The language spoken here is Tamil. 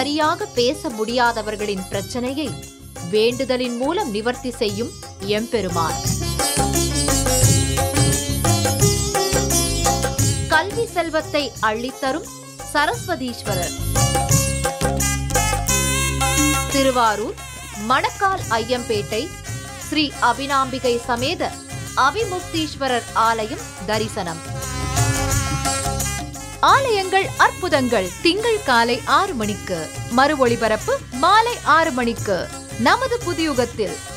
சரியாக பேச முடியாதவர்களின் பிரச்சனையை வேண்டுதலின் மூலம் நிவர்த்தி செய்யும் எம்பெருமான் கல்வி செல்வத்தை அள்ளித்தரும் சரஸ்வதீஸ்வரர் திருவாரூர் மணக்கால் ஐயம்பேட்டை ஸ்ரீ அபினாம்பிகை சமேத அபிமுக்தீஸ்வரர் ஆலயம் தரிசனம் ஆலயங்கள் அற்புதங்கள் திங்கள் காலை ஆறு மணிக்கு மறு ஒளிபரப்பு மாலை ஆறு மணிக்கு நமது புதியுகத்தில்